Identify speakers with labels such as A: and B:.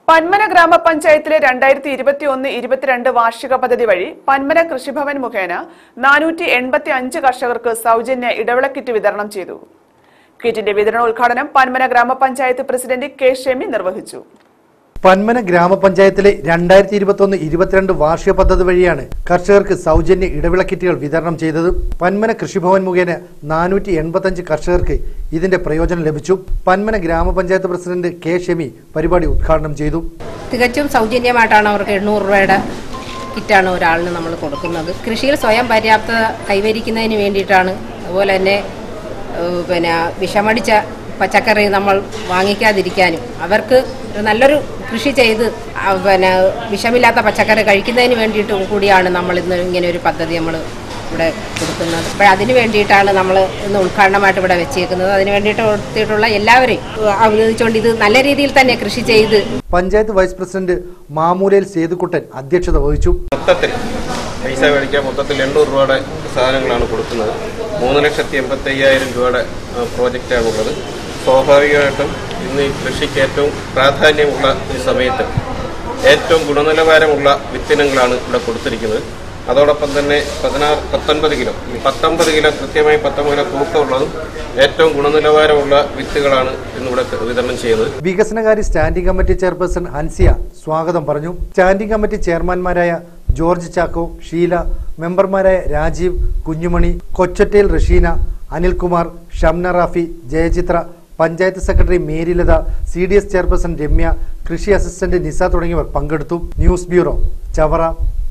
A: പന്മന ഗ്രാമപഞ്ചായത്തിലെ രണ്ടായിരത്തി ഇരുപത്തി ഒന്ന് ഇരുപത്തിരണ്ട് വാർഷിക പദ്ധതി വഴി പന്മന കൃഷിഭവൻ മുഖേന നാനൂറ്റി എൺപത്തി അഞ്ച് കർഷകർക്ക് സൗജന്യ ഇടവിള കിറ്റ് വിതരണം ചെയ്തു കിറ്റിന്റെ വിതരണോദ്ഘാടനം പന്മന ഗ്രാമപഞ്ചായത്ത് പ്രസിഡന്റ് കെ ഷെമി നിർവഹിച്ചു
B: പന്മന ഗ്രാമപഞ്ചായത്തിലെ രണ്ടായിരത്തി ഇരുപത്തൊന്ന് ഇരുപത്തിരണ്ട് വാർഷിക പദ്ധതി വഴിയാണ് കർഷകർക്ക് സൗജന്യ ഇടവിള കിറ്റുകൾ വിതരണം ചെയ്തത് പന്മന കൃഷിഭവൻ മുഖേന നാനൂറ്റി എൺപത്തഞ്ച് കർഷകർക്ക് ഇതിന്റെ പ്രയോജനം ലഭിച്ചു പന്മന ഗ്രാമപഞ്ചായത്ത് പ്രസിഡന്റ് കെ ഷെമി പരിപാടി ഉദ്ഘാടനം ചെയ്തു
C: തികച്ചും സൗജന്യമായിട്ടാണ് അവർക്ക് എണ്ണൂറ് രൂപയുടെ കിറ്റാണ് ഒരാളിന് നമ്മൾ കൊടുക്കുന്നത് കൃഷിയിൽ സ്വയം പര്യാപ്തത കൈവരിക്കുന്നതിന് വേണ്ടിയിട്ടാണ് അതുപോലെ തന്നെ ഏഹ്, പിന്നെ വിഷമടിച്ച പച്ചക്കറി നമ്മൾ വാങ്ങിക്കാതിരിക്കാനും അവർക്ക് ഒരു നല്ലൊരു കൃഷി ചെയ്ത് ആ, പിന്നെ വിഷമില്ലാത്ത പച്ചക്കറി കഴിക്കുന്നതിന് വേണ്ടിയിട്ടും കൂടിയാണ് നമ്മൾ ഇന്ന് ഇങ്ങനെ ഒരു പദ്ധതി നമ്മൾ ഇവിടെ കൊടുക്കുന്നത് അപ്പോൾ അതിന് വേണ്ടിയിട്ടാണ് നമ്മൾ ഇന്ന് ഉദ്ഘാടനമായിട്ട് ഇവിടെ വെച്ചേക്കുന്നത് അതിന് വേണ്ടിയിട്ട് കൊടുത്തിട്ടുള്ള എല്ലാവരെയും അവതരിച്ചുകൊണ്ട് ഇത് നല്ല രീതിയിൽ തന്നെ കൃഷി ചെയ്ത്
B: പഞ്ചായത്ത് വൈസ് പ്രസിഡന്റ് മാമൂലയിൽ സേതുക്കുട്ടൻ അധ്യക്ഷത വഹിച്ചു
D: മൊത്തത്തിൽ പൈസ മേടിക്കാൻ മൊത്തത്തിൽ എണ്ണൂറ് രൂപയുടെ സാധനങ്ങളാണ് കൊടുക്കുന്നത് മൂന്ന് ലക്ഷത്തി എൺപത്തി അയ്യായിരം രൂപയുടെ ആ, പ്രോജക്റ്റാണുള്ളത് സ്വാഭാവികമായിട്ടും ഇന്ന് ഈ കൃഷിക്ക് ഏറ്റവും പ്രാധാന്യമുള്ള ഈ സമയത്ത് ഏറ്റവും ഗുണനിലവാരമുള്ള വിത്തിനങ്ങളാണ് ഇവിടെ കൊടുത്തിരിക്കുന്നത് അതോടൊപ്പം തന്നെ പതിനാറ് പത്തൊൻപത് കിലോ ഈ പത്തൊമ്പത് കിലോ കൃത്യമായി പത്തൊമ്പത് കിലോ തൂക്കമുള്ളതും ഏറ്റവും ഗുണനിലവാരമുള്ള വിത്തുകളാണ് ഇന്നിവിടെ വിതരണം ചെയ്യുന്നത്
B: വികസനകാര്യ സ്റ്റാൻഡിംഗ് കമ്മിറ്റി ചെയർപേഴ്സൺ ഹൻസിയ സ്വാഗതം പറഞ്ഞു സ്റ്റാൻഡിംഗ് കമ്മിറ്റി ചെയർമാൻമാരായ ജോർജ് ചാക്കോ ഷീല മെമ്പർമാരായ Rajeev Kunjumani Kochattayil Rasheena Anilkumar Shamna Rafi Jayachitra panchayat secretary Merilatha CDS chairperson Ramya കൃഷി അസിസ്റ്റന്റ് നിസ തുടങ്ങിയവർ പങ്കെടുത്തു ന്യൂസ് ബ്യൂറോ ചവറ